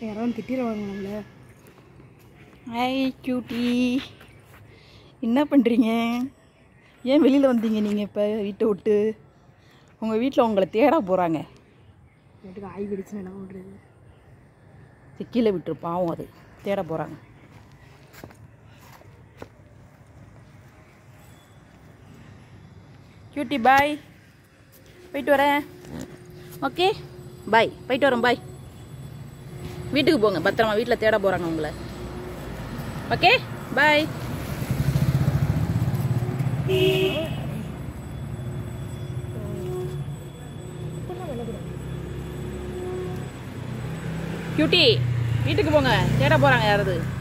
யாராவது திட்டிடுவாங்க நம்மள hi cutie என்ன பண்ணுறீங்க ஏன் வெளியில் வந்தீங்க நீங்கள் இப்போ வீட்டை விட்டு உங்கள் வீட்டில் உங்களை தேட போகிறாங்க வீட்டுக்கு ஆய் பிடிச்சுன்னு என்ன பண்ணுறது கீழே விட்டுரு பாவம் அது தேட போகிறாங்க கியூட்டி பாய் போயிட்டு வரேன் ஓகே பாய் போயிட்டு வரேன் பாய் வீட்டுக்கு போங்க பத்திரமா வீட்டில் தேட போகிறாங்க உங்களை ஓகே பாய் கியூட்டி வீட்டுக்கு போங்க தேட போகிறாங்க யாராவது